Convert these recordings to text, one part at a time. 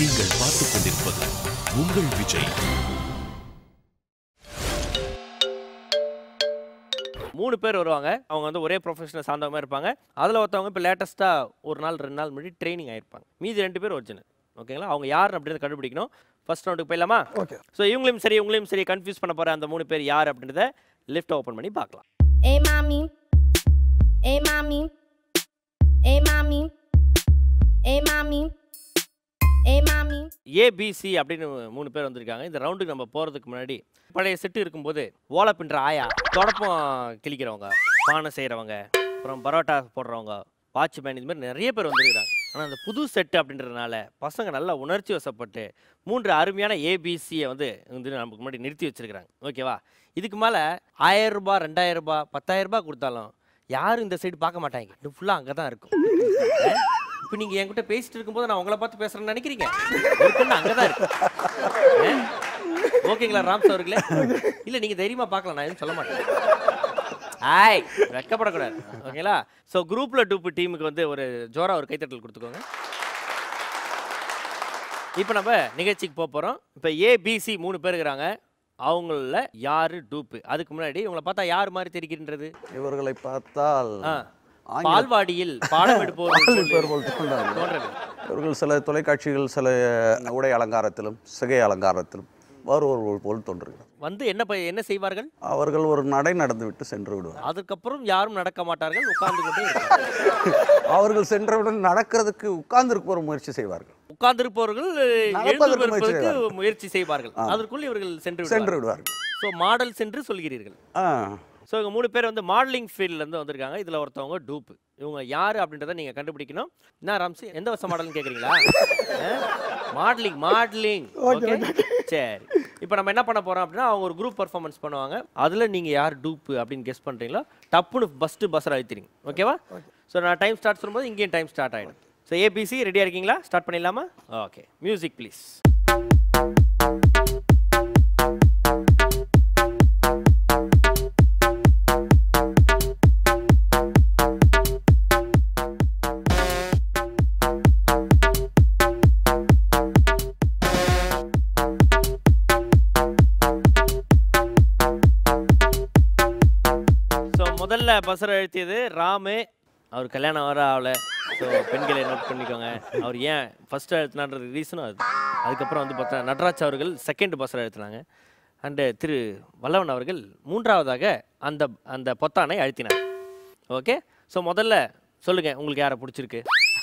நீங்கள் பார்த்துக் கொண்டிருப்பது உங்கள் விஜய் மூணு பேர் வருவாங்க அவங்க வந்து ஒரே ப்ரொஃபஷனை சார்ந்தவங்க இருப்பாங்க அதில் ஒருத்தவங்க இப்போ லேட்டஸ்ட்டாக ஒரு நாள் ரெண்டு நாள் முன்னாடி ட்ரைனிங் ஆயிருப்பாங்க மீதி ரெண்டு பேர் ஒரிஜினல் ஓகேங்களா அவங்க யார் அப்படின்னு கண்டுபிடிக்கணும் ஃபர்ஸ்ட் ரவுண்டுக்கு போயிடலாமா ஓகே ஸோ இவங்களையும் சரி இவங்களையும் சரி கன்ஃபியூஸ் பண்ண போகிற அந்த மூணு பேர் யார் அப்படின்றத லிஃப்ட் ஓப்பன் பண்ணி பார்க்கலாம் Hey mommy. Hey mommy. Hey mommy. Hey mommy. Hey mommy. A B C அப்படின்னு மூணு பேர் வந்திருக்காங்க இந்த ரவுண்டுக்கு நம்ம போகிறதுக்கு முன்னாடி பழைய செட்டு இருக்கும்போது ஓலை பின்ற ஆயா தொடப்பம் கிழிக்கிறவங்க பானை செய்கிறவங்க அப்புறம் பரோட்டா போடுறவங்க வாட்ச்மேன் இது மாதிரி நிறைய பேர் வந்திருக்கிறாங்க ஆனால் அந்த புது செட்டு அப்படின்றதுனால பசங்க நல்லா உணர்ச்சி வசப்பட்டு மூன்று அருமையான ஏபிசியை வந்து வந்து நமக்கு முன்னாடி நிறுத்தி வச்சிருக்கிறாங்க ஓகேவா இதுக்கு மேலே ஆயிரம் ரூபாய் ரெண்டாயிரம் ரூபாய் பத்தாயிரம் ரூபாய் கொடுத்தாலும் யாரும் இந்த சைடு பார்க்க மாட்டாங்க இது ஃபுல்லாக அங்கே தான் இருக்கும் இப்போ நீங்கள் என்கிட்ட பேசிட்டு இருக்கும்போது நான் உங்களை பார்த்து பேசுகிறேன்னு நினைக்கிறீங்க ஒரு பொண்ணு அங்கே தான் இருக்கு ஆ? ஓகேங்களா ராம்ஸ் அவர்களே இல்லை நீங்கள் தைரியமாக பார்க்கலாம் நான் எதுவும் சொல்ல மாட்டேன் ஆய் வெக்கப்படக்கூடாது ஓகேங்களா ஸோ குரூப்பில் டூப்பு டீமுக்கு வந்து ஒரு ஜோரா ஒரு கைத்தட்டல் கொடுத்துக்கோங்க இப்போ நம்ம நிகழ்ச்சிக்கு போக போகிறோம் இப்போ ஏபிசி மூணு பேர் இருக்கிறாங்க அவங்கள யாரு டூப்பு அதுக்கு முன்னாடி இவங்களை பார்த்தா யார் மாதிரி தெரிகின்றது இவர்களை பார்த்தால் ஆ. ஆங்கில பால்வாடியில் பாடம் எடுப்போர் பேர் போல் தோன்றார்கள். தோன்றது இவர்கள் சில தொலைக்காட்சிகள் சில உடை அலங்காரத்திலும் சிகை அலங்காரத்திலும் வருபவர்கள் போல் தோன்றுகிறார் வந்து என்ன ப- என்ன செய்வார்கள் அவர்கள் ஒரு நடை நடந்துவிட்டு சென்று விடுவார் அதுக்கப்புறம் யாரும் நடக்க மாட்டார்கள் உட்கார்ந்து கொண்டே இருப்பார்கள். அவர்கள் சென்றவுடன் நடக்கிறதுக்கு உட்கார்ந்திருக்க ஒரு முயற்சி செய்வார்கள் உட்கார்ந்திருப்பவர்கள் நடப்பதற்கு எழுந்து முயற்சி வருவதற்கு முயற்சி செய்வார்கள் அதற்குள் இவர்கள் சென்று சென்று விடுவார்கள் விடுவார்கள் ஸோ மாடல் சென்று சொல்கிறீர்கள் ஆ ஸோ இவங்க மூணு பேர் வந்து மாடலிங் ஃபீல்ட்லேருந்து வந்திருக்காங்க இதில் ஒருத்தவங்க டூப்பு இவங்க யார் அப்படின்றத நீங்கள் கண்டுபிடிக்கணும் என்ன ராம்சி எந்த வருஷம் மாடல்னு கேட்குறீங்களா மாடலிங் மாடலிங் ஓகே சரி இப்போ நம்ம என்ன பண்ண போகிறோம் அப்படின்னா அவங்க ஒரு குரூப் பர்ஃபார்மன்ஸ் பண்ணுவாங்க அதில் நீங்கள் யார் டூப்பு அப்படின்னு கெஸ் பண்ணுறீங்களோ டப்புன்னு ஃபஸ்ட்டு பஸ்ஸர் அழுத்திடுங்க ஓகேவா ஸோ நான் டைம் ஸ்டார்ட் சொல்லும்போது இங்கேயும் டைம் ஸ்டார்ட் ஆகிடும் ஸோ ஏபிசி ரெடியாக இருக்கீங்களா ஸ்டார்ட் பண்ணிடலாமா ஓகே மியூசிக் ப்ளீஸ் ஸோ முதல்ல பசர் அழுத்தியது ராமு அவர் கல்யாணம் வர ஆகல ஸோ பெண்களை நோட் பண்ணிக்கோங்க அவர் ஏன் ஃபர்ஸ்ட் அழுத்தினான்றது ரீசனும் அது அதுக்கப்புறம் வந்து பார்த்தா நடராஜ் அவர்கள் செகண்ட் பஸ்ஸர் அழுத்தினாங்க அண்டு திரு வல்லவன் அவர்கள் மூன்றாவதாக அந்த அந்த பொத்தானை அழுத்தினார் ஓகே ஸோ முதல்ல சொல்லுங்கள் உங்களுக்கு யாரை பிடிச்சிருக்கு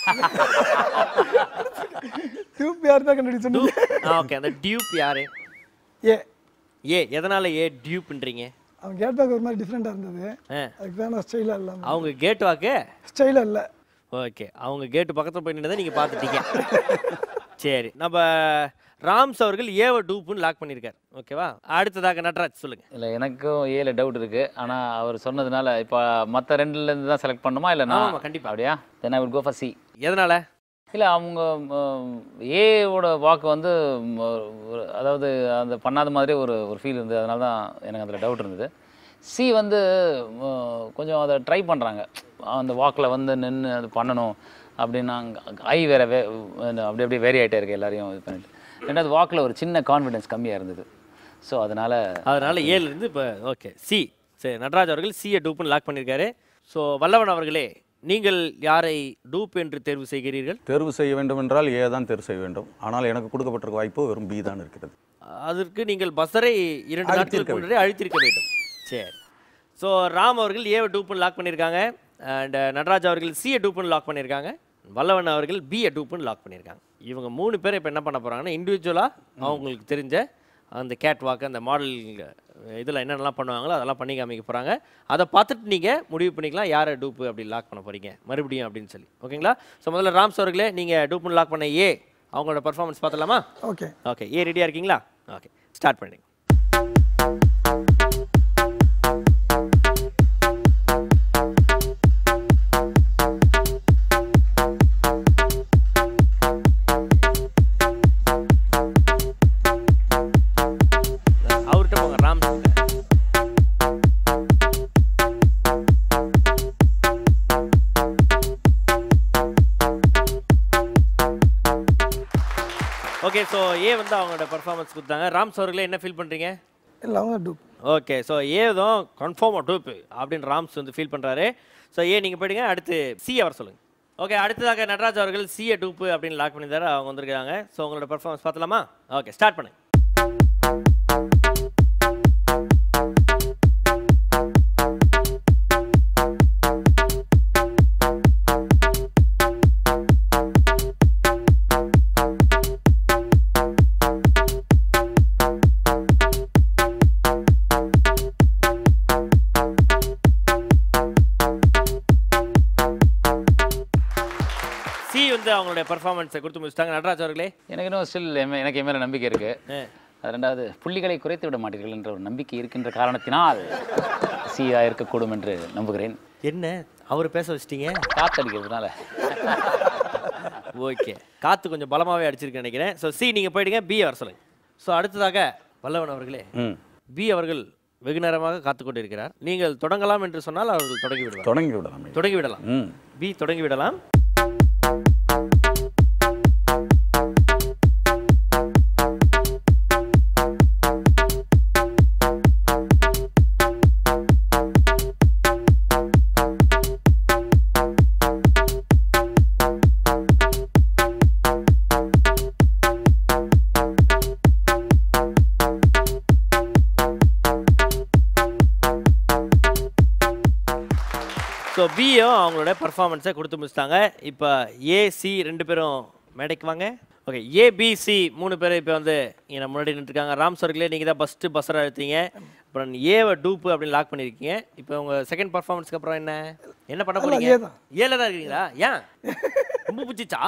டியூப் யார் தான் கண்டுபிடி சொன்னீங்க ஓகே அந்த டியூப் யாரு ஏ ஏ எதனால் ஏ டியூப்ன்றீங்க அவன் கேட் பேக் ஒரு மாதிரி டிஃப்ரெண்ட்டாக இருந்தது ஆ அதுக்கு தான் நான் ஸ்டைலாக இல்லாமல் அவங்க கேட் வாக்கு ஸ்டைலாக இல்லை ஓகே அவங்க கேட்டு பக்கத்தில் போய் நின்றதை நீங்கள் பார்த்துட்டீங்க சரி நம்ம ராம்ஸ் அவர்கள் ஏவை டூப்புன்னு லாக் பண்ணியிருக்கார் ஓகேவா அடுத்ததாக நட்ராஜ் சொல்லுங்க இல்லை எனக்கும் ஏல டவுட் இருக்கு ஆனால் அவர் சொன்னதுனால இப்போ மற்ற ரெண்டுலேருந்து தான் செலக்ட் பண்ணுமா இல்லை நான் ஆமா, கண்டிப்பா. அப்படியா then I would go for C எதனால இல்லை அவங்க ஏவோட வாக்கு வந்து ம், ஒரு அதாவது அந்த பண்ணாத மாதிரி ஒரு ஒரு ஃபீல் இருந்தது அதனால தான் எனக்கு அதில் டவுட் இருந்தது சி வந்து ம், கொஞ்சம் அதை ட்ரை பண்ணுறாங்க அந்த வாக்கில் வந்து நின்று அது பண்ணணும் அப்படின்னு ஐ வேற வே அப்படி அப்படியே வேரி ஆகிட்டே இருக்கு எல்லாரையும் இது பண்ணிட்டு ரெண்டாவது வாக்கில் ஒரு சின்ன கான்ஃபிடென்ஸ் கம்மியாக இருந்தது ஸோ அதனால் அதனால ஏல இருந்து இப்போ ஓகே சி சரி நடராஜ் அவர்கள் சியை டூப்புன்னு லாக் பண்ணியிருக்காரு ஸோ வல்லவன் அவர்களே நீங்கள் யாரை டூப் என்று தேர்வு செய்கிறீர்கள் தேர்வு செய்ய வேண்டும் என்றால் ஏ தான் தேர்வு செய்ய வேண்டும் ஆனால் எனக்கு கொடுக்கப்பட்டிருக்க வாய்ப்பு வெறும் பி தான் இருக்கிறது அதற்கு நீங்கள் பஸ்ஸரை இரண்டு நாட்களுக்கு அழுத்தியிருக்க முன்னரே அழுத்திருக்க வேண்டும் சரி ஸோ ராம் அவர்கள் ஏவை டூப்புன்னு லாக் பண்ணியிருக்காங்க அண்ட் நடராஜ் அவர்கள் சியை டூப்புன்னு லாக் பண்ணியிருக்காங்க வல்லவன் அவர்கள் பியை டூப்புன்னு லாக் பண்ணியிருக்காங்க இவங்க மூணு பேர் இப்போ என்ன பண்ண போகிறாங்கன்னா இண்டிவிஜுவலாக அவங்களுக்கு தெரிஞ்ச அந்த கேட் வாக் அந்த மாடல் இதில் என்னென்னலாம் பண்ணுவாங்களோ அதெல்லாம் பண்ணி காமிக்க போகிறாங்க அதை பார்த்துட்டு நீங்கள் முடிவு பண்ணிக்கலாம் யாரை டூப்பு அப்படி லாக் பண்ண போகிறீங்க மறுபடியும் அப்படின்னு சொல்லி ஓகேங்களா ஸோ முதல்ல ராம்ஸ் அவர்களே நீங்கள் டூப்புன்னு லாக் பண்ண ஏ அவங்களோட பர்ஃபார்மன்ஸ் பார்த்தலாமா ஓகே ஓகே ஏ ரெடியாக இருக்கீங்களா ஓகே ஸ்டார்ட் பண்ணுங்க அவர்கிட்ட போங்க ராம் ஓகே ஸோ ஏ வந்து அவங்களோட பர்ஃபார்மன்ஸ் கொடுத்தாங்க ராம்ஸ் அவர்களே என்ன ஃபீல் பண்ணுறீங்க இல்லை அவங்க டூப் ஓகே ஸோ ஏதும் கன்ஃபார்மாக டூப்பு அப்படின்னு ராம்ஸ் வந்து ஃபீல் பண்ணுறாரு ஸோ ஏ நீங்கள் போயிடுங்க அடுத்து சி அவர் சொல்லுங்கள் ஓகே அடுத்ததாக நடராஜ் அவர்கள் சிஏ டூப்பு அப்படின்னு லாக் பண்ணியிருந்தாரு அவங்க வந்திருக்காங்க ஸோ உங்களோட பர்ஃபார்மன்ஸ் பார்த்தலாமா ஓகே ஸ்டார்ட் பண்ணுங்க சி வந்து அவங்களுடைய பர்ஃபார்மன்ஸை கொடுத்து முடிச்சிட்டாங்க நடராஜ் அவர்களே எனக்கு இன்னும் ஸ்டில் எனக்கு என் மேலே நம்பிக்கை இருக்குது ஆ. அது ரெண்டாவது புள்ளிகளை குறைத்து விட மாட்டீர்கள் என்ற ஒரு நம்பிக்கை இருக்கின்ற காரணத்தினால் சியா இருக்கக்கூடும் என்று நம்புகிறேன் என்ன அவர் பேச வச்சிட்டீங்க காத்தடிக்கிறதுனால ஓகே காற்று கொஞ்சம் பலமாகவே அடிச்சிருக்கேன் நினைக்கிறேன் ஸோ சி நீங்கள் போயிடுங்க பி அவர் சொல்லுங்க ஸோ அடுத்ததாக வல்லவன் அவர்களே ம் பி அவர்கள் வெகு நேரமாக காத்து கொண்டிருக்கிறார் நீங்கள் தொடங்கலாம் என்று சொன்னால் அவர்கள் தொடங்கி விடுவார் தொடங்கி விடலாம் தொடங்கி விடலாம் ம் பி தொடங்கி விடலாம் ஸோ பியும் அவங்களோட பர்ஃபார்மன்ஸை கொடுத்து முடிச்சிட்டாங்க இப்போ ஏசி ரெண்டு பேரும் மேடைக்கு வாங்க ஓகே ஏபிசி மூணு பேர் இப்போ வந்து இங்கே முன்னாடி நின்றுருக்காங்க ராம் சர்க்கிளே நீங்கள் தான் ஃபஸ்ட்டு பஸ்ஸராக எடுத்தீங்க அப்புறம் ஏவை டூப்பு அப்படின்னு லாக் பண்ணியிருக்கீங்க இப்போ உங்கள் செகண்ட் பர்ஃபார்மன்ஸ்க்கு அப்புறம் என்ன என்ன பண்ண போறீங்க A தான். ஏல தான் இருக்கீங்களா ஏன் ரொம்ப பிடிச்சிச்சா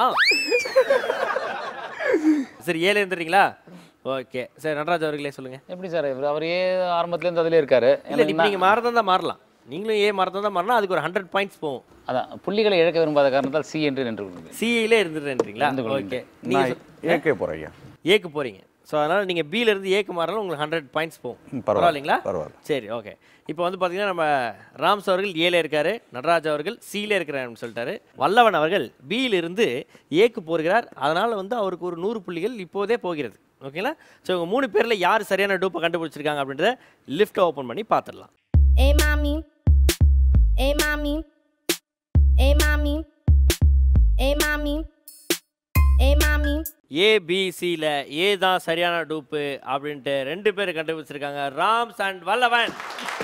சரி ஏல இருந்துறீங்களா ஓகே சரி நடராஜ் அவர்களே சொல்லுங்கள் எப்படி சார் இவர் அவர் ஏ ஆரம்பத்துலேருந்து அதிலே இருக்காரு இல்லை இப்போ நீங்கள் மாறதான் தான் மாறலாம் நீங்களும் ஏ மாறதான் தான் மாறலாம் அதுக்கு ஒரு ஹண்ட்ரட் பாயிண்ட்ஸ் போகும் அதான் புள்ளிகளை இழக்க விரும்பாத காரணத்தால் சி என்று நின்று கொள்கிறேன் சிஐலே இருந்துடுறீங்களா இருந்து ஓகே கொள்கிறேன். நீங்கள் நான் ஏகே போகிறேன் ஐயா ஏக்கு போறீங்க ஸோ அதனால் நீங்கள் பில இருந்து ஏக்கு மாறலாம் உங்களுக்கு ஹண்ட்ரட் பாயிண்ட்ஸ் போகும் ம், பரவாயில்ல, பரவாயில்லைங்களா பரவாயில்ல. சரி ஓகே இப்போ வந்து பார்த்தீங்கன்னா நம்ம ராம்ஸ் அவர்கள் ஏல இருக்காரு நடராஜ் அவர்கள் சில இருக்கிறாருன்னு சொல்லிட்டாரு வல்லவன் அவர்கள் பியில இருந்து ஏக்கு போகிறார் அதனால் வந்து அவருக்கு ஒரு நூறு புள்ளிகள் இப்போதே போகிறது ஓகேங்களா ஸோ இவங்க மூணு பேரில் யார் சரியான டூப்பை கண்டுபிடிச்சிருக்காங்க அப்படின்றத லிஃப்ட்டை ஓப்பன் பண்ணி பார்த்துடலாம் Hey, mommy. Hey, mommy. Hey, mommy. Hey, mommy. Hey, mommy. ஏபிசியில் ஏ தான் சரியான டூப்பு அப்படின்ட்டு ரெண்டு பேர் கண்டுபிடிச்சிருக்காங்க ராம்ஸ் அண்ட் வல்லவன்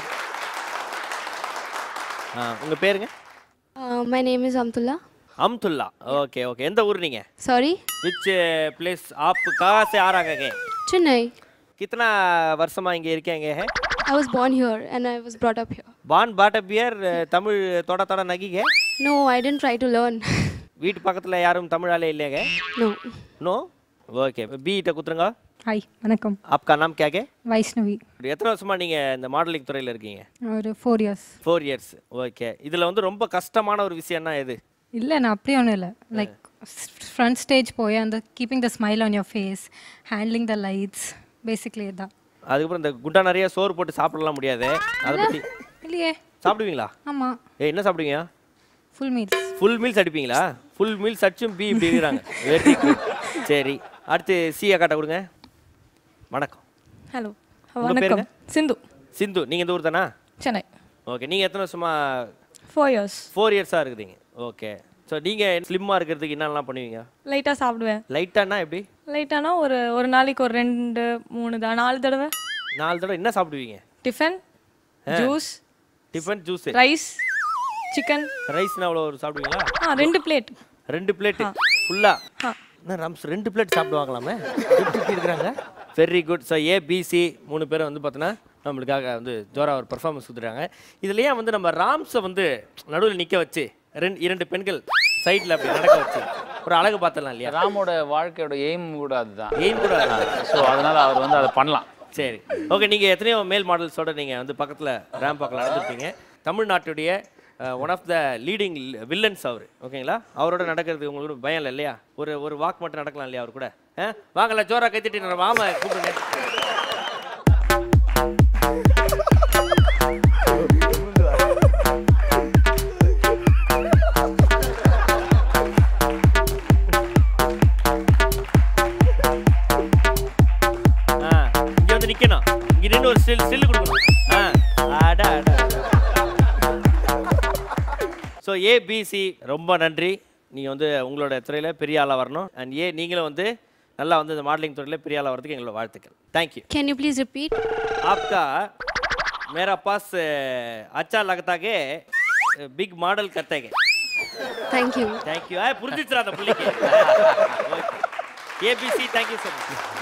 ஆ உங்கள் பேருங்க Uh, my name is Amtullah. Amtullah okay okay எந்த ஊர் நீங்க Sorry, विच प्लेस आप कहाँ से आ रहे हैं Chennai. कितना வருஷமா இங்க இருக்கீங்க है I was born here and I was brought up here. பான் பாட்ட பியர் தமிழ் தொட தொட நகிங்க No, I didn't try to learn. வீட்டு பக்கத்துல யாரும் தமிழ் ஆளே இல்லைங்க no. नो ஓகே பிகிட்ட குத்துருங்க ஹாய் வணக்கம் आपका नाम क्या है வைஷ்ணவி எத்தனை வருஷமா நீங்க இந்த மாடலிங் துறையில இருக்கீங்க ஒரு four years four years okay இதுல வந்து ரொம்ப கஷ்டமான ஒரு விஷயம்னா எது இல்லை நான் அப்படியே ஒன்றும் இல்லை லைக் ஃப்ரண்ட் ஸ்டேஜ் போய் அந்த keeping the smile on your face handling the lights basically தான் அதுக்கப்புறம் இந்த குண்டா நிறைய சோறு போட்டு சாப்பிடலாம் முடியாது அதை பத்தி இல்லையே சாப்பிடுவீங்களா ஆமாம் ஏய் என்ன சாப்பிடுவீங்க ஃபுல் மீல்ஸ் ஃபுல் மீல்ஸ் அடிப்பீங்களா ஃபுல் மீல்ஸ் அடிச்சும் பி இப்படி இருக்கிறாங்க வெரி குட் சரி அடுத்து சி அக்காட்ட கொடுங்க வணக்கம் ஹலோ உங்க வணக்கம் பேருங்க? சிந்து சிந்து நீங்கள் இந்த ஊர் தானா சென்னை ஓகே நீங்கள் எத்தனை வருஷமா ஃபோர் இயர்ஸ் ஃபோர் இயர்ஸாக இருக்குதுங்க ஓகே ஸோ நீங்கள் ஸ்லிம்மாக இருக்கிறதுக்கு என்னெல்லாம் பண்ணுவீங்க லைட்டாக சாப்பிடுவேன் லைட்டானா எப்படி லைட்டானா ஒரு ஒரு நாளைக்கு ஒரு ரெண்டு மூணு தான் நாலு தடவை நாலு தடவை என்ன சாப்பிடுவீங்க tiffin juice tiffin juice rice chicken ரைஸ்னா அவ்வளோ ஒரு சாப்பிடுவீங்களா ஆ ரெண்டு பிளேட் ரெண்டு பிளேட்டு ஃபுல்லாக என்ன ரம்ஸ் ரெண்டு பிளேட் சாப்பிடுவாங்களாமே எப்படி இப்படி இருக்கிறாங்க வெரி குட் ஸோ ஏபிசி மூணு பேரும் வந்து பார்த்தோன்னா நம்மளுக்காக வந்து ஜோரா ஒரு பர்ஃபார்மன்ஸ் கொடுத்துருக்காங்க இதுல ஏன் வந்து நம்ம ராம்ஸை வந்து நடுவில் நிற்க வச்சு ரெண்டு இரண்டு பெண்கள் சைடில் அப்படி நடக்க வச்சு ஒரு அழகு பார்த்துடலாம் இல்லையா ராமோட வாழ்க்கையோட எய்ம் கூட அதுதான் ஏன் கூட ஸோ அதனால அவர் வந்து அதை பண்ணலாம் சரி ஓகே நீங்கள் எத்தனையோ மேல் மாடல்ஸோட நீங்கள் வந்து பக்கத்தில் ரேம் பார்க்கல நடந்துருப்பீங்க தமிழ்நாட்டுடைய one of the leading villains அவர் ஓகேங்களா அவரோட நடக்கிறது உங்களுக்கு ஒரு பயம் இல்லை இல்லையா ஒரு ஒரு வாக் மட்டும் நடக்கலாம் இல்லையா அவர் கூட ஆ வாங்கல ஜோரா கைத்திட்டு மாமா கூப்பிடுங்க அப்படி ஒரு ஸ்டில் ஸ்டில் கொடுக்கணும் ஆ அட அட ஸோ ஏபிசி ரொம்ப நன்றி நீங்கள் வந்து உங்களோட துறையில் பெரிய ஆளாக வரணும் அண்ட் ஏ நீங்களும் வந்து நல்லா வந்து இந்த மாடலிங் துறையில் பெரிய ஆளாக வரதுக்கு எங்களோட வாழ்த்துக்கள் thank you Can you please repeat? आपका मेरा पास अ, अच्छा लगता के बिग मॉडल करते के Thank you. थैंक यू पुरुषित रहा था पुलिस के A B C thank you so much